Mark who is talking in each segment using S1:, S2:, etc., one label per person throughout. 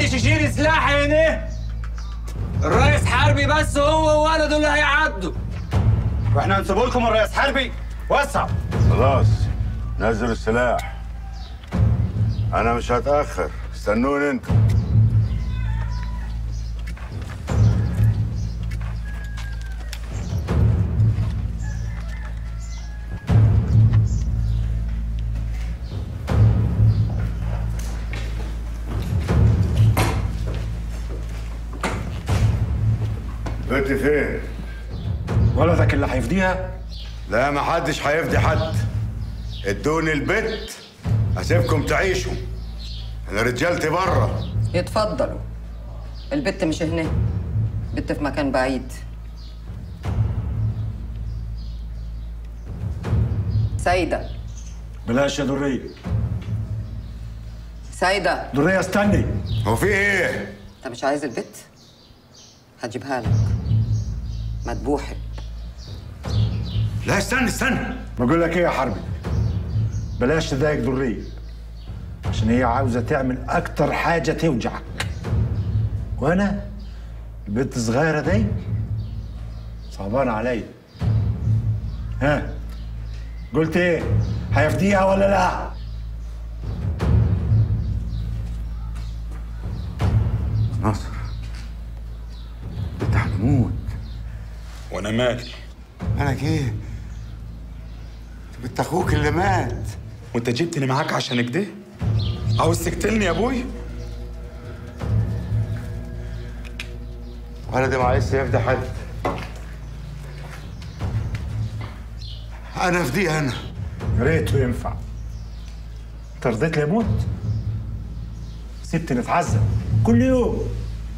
S1: محدش يشيل سلاح هنا الرئيس حربي بس هو وولده اللي هيعدوا
S2: واحنا هنسيب لكم الرئيس حربي وسع
S3: خلاص نزل السلاح انا مش هتاخر استنوني انتوا بنتي فين؟
S2: ولدك اللي هيفديها
S3: لا ما حدش هيفدي حد ادوني البت هسيبكم تعيشوا انا رجالتي بره
S4: يتفضلوا البت مش هنا بت في مكان بعيد سيدة
S2: بلاش يا درية
S4: سيدة
S2: درية استني
S3: هو في ايه؟
S4: انت مش عايز البت هجيبها لك مدبوحة
S3: لا استنى استنى
S2: بقول لك ايه يا حربي بلاش تضايق درية عشان هي عاوزة تعمل أكتر حاجة توجعك وأنا البنت الصغيرة دي صعبانة عليا ها قلت ايه هيفديها ولا لا
S3: نصر انت هنموت
S5: وانا مالي
S3: مالك ايه؟ بنت اخوك اللي مات
S5: وانت جبتني معاك عشان كده عاوز تقتلني يا ابوي
S3: ولدي ما عايز يفدي حد انا افديه انا
S2: يا ريته ينفع انت رضيت لي اموت سبتني اتعذب كل يوم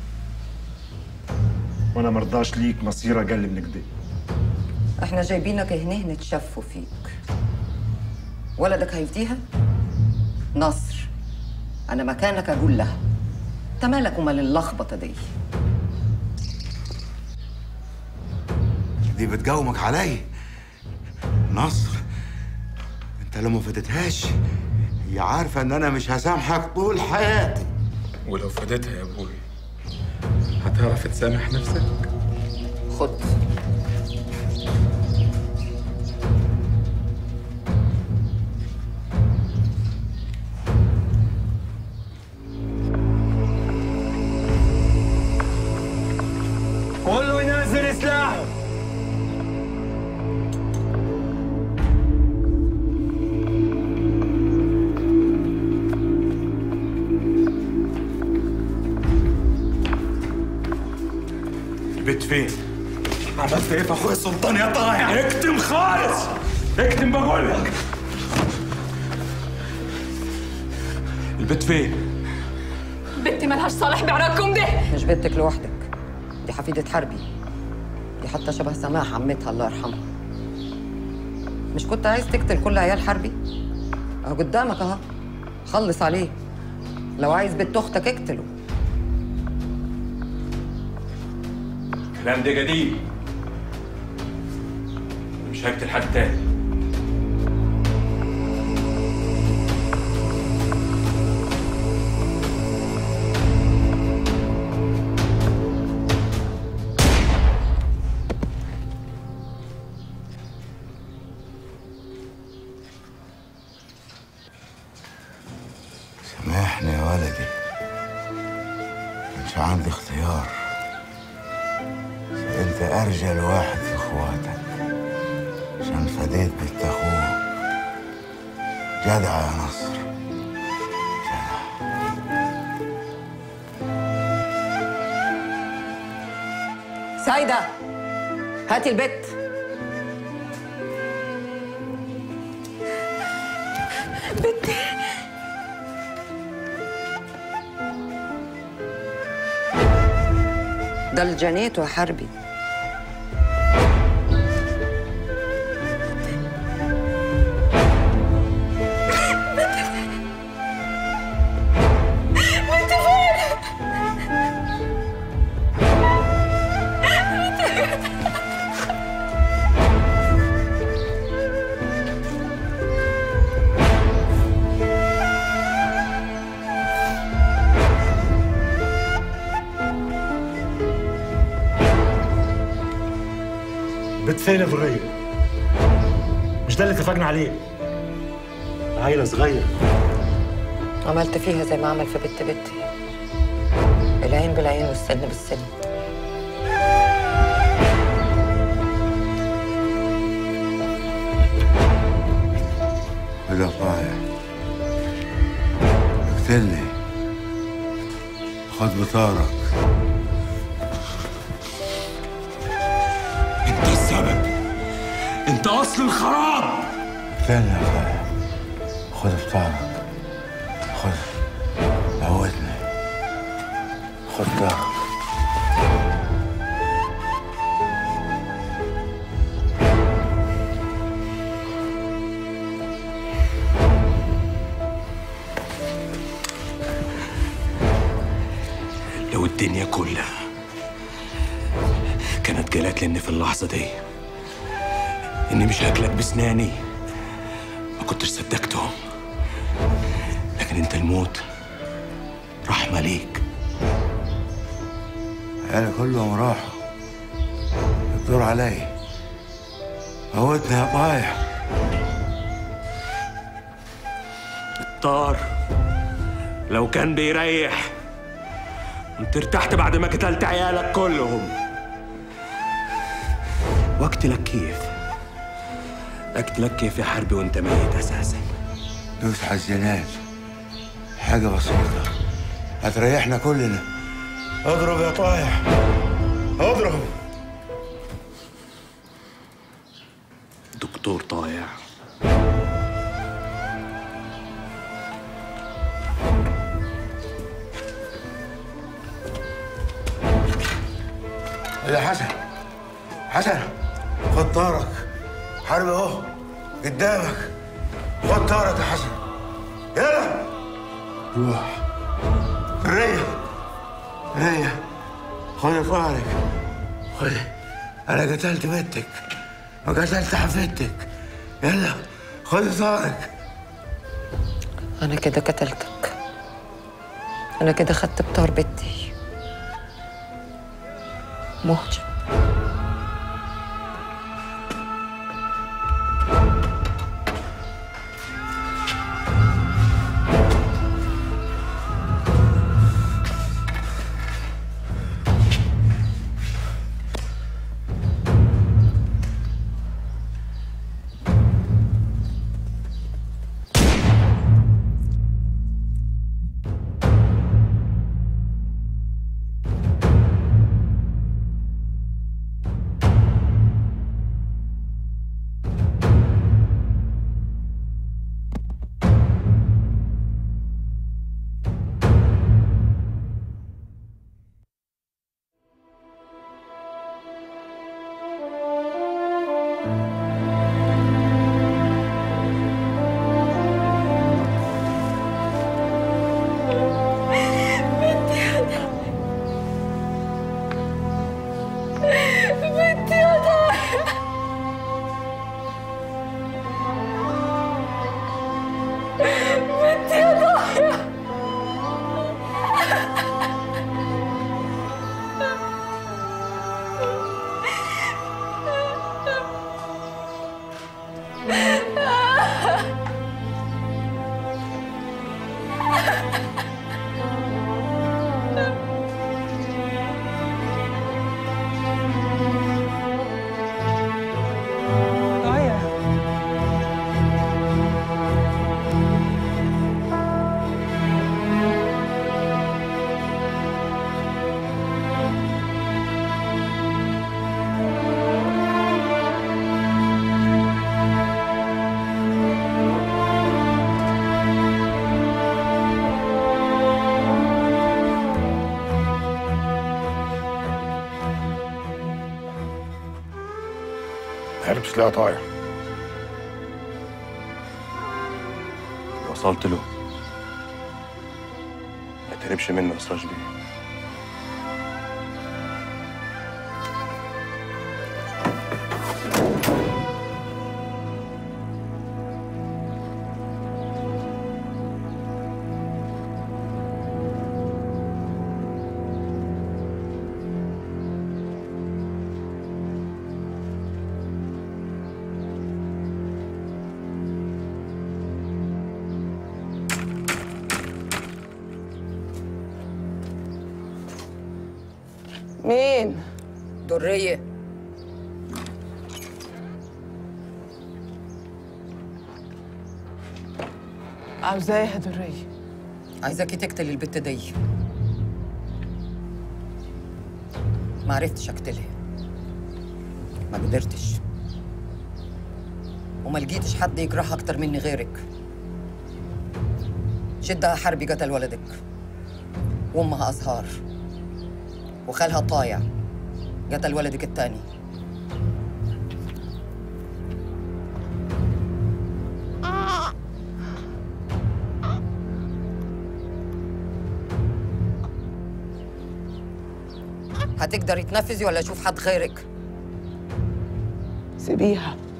S2: وانا مرضاش ليك مصير اقل من كده
S4: احنا جايبينك هنا نتشفوا فيك ولدك هيفديها نصر انا مكانك اقول لها انت مالك ومال اللخبطه دي
S3: دي بتقاومك علي نصر انت لو ما فدتهاش هي عارفه ان انا مش هسامحك طول حياتي
S5: ولو فديتها يا ابوي هتعرف تسامح نفسك
S4: خد
S1: كله ينزل سلاحه
S5: البيت فين؟ عملت ايه في اخويا السلطان يا طايع؟ اكتم خالص اكتم بقول لك البيت فين؟
S6: بنتي ملهاش صالح بعراقكم ده
S4: مش بنتك لوحدك دي حفيدة حربي دي حتى شبه سماح عمتها الله يرحمها مش كنت عايز تقتل كل عيال حربي اهو قدامك اهو خلص عليه لو عايز بنت اختك اقتله
S7: الكلام ده قديم مش هقتل حد تاني
S3: سامحني يا ولدي مش عندي اختيار انت ارجل واحد في اخواتك عشان فديت بنت اخوك جدع يا نصر
S4: سايدة هاتي البت
S6: بنتي
S4: ده الجنيت وحربي
S6: بنتي فين
S2: كنت فين يا ذريه مش ده اللي اتفقنا عليه عيله صغيره
S4: عملت فيها زي ما عمل في بت بت العين بالعين والسن بالسن
S3: كده طايح اقتلني خد بطارك
S5: انت السبب انت اصل الخراب
S3: اقتلني يا طايح خد بطارك خد موتني خد طارك
S5: لو الدنيا كلها كانت جالت لي في اللحظة دي إني مش هاكلك بسناني ما كنتش صدقتهم لكن أنت الموت رحمة ليك
S3: انا كلهم راحوا الدور علي موتني يا طايح
S5: طار لو كان بيريح انت ارتحت بعد ما قتلت عيالك كلهم واقتلك كيف اقتلك كيف يا حربي وانت ميت اساسا
S3: دوس على الزناد حاجة بسيطة هتريحنا كلنا اضرب يا طايح اضرب
S5: دكتور طايع
S3: يا حسن حسن خد طارك حرب اهو قدامك خد طارك يا حسن يلا روح ريا ريا خد طارك خد انا قتلت بنتك وقتلت حفيدتك يلا خد طارك
S4: أنا كده قتلتك أنا كده خدت بطار بنتي مهجة
S2: هربش ليه يا طايح
S7: وصلت له ما تهربش منه يا سراج بيه
S8: مين؟
S4: درية
S8: عاوزاها يا درية
S4: عايزاكي تقتلي البت دي ما عرفتش اقتلها ما قدرتش وما لقيتش حد يجرحها اكتر مني غيرك شدها حربي قتل ولدك وامها ازهار وخالها طايع قتل ولدك التاني هتقدري تنفذي ولا اشوف حد غيرك
S8: سيبيها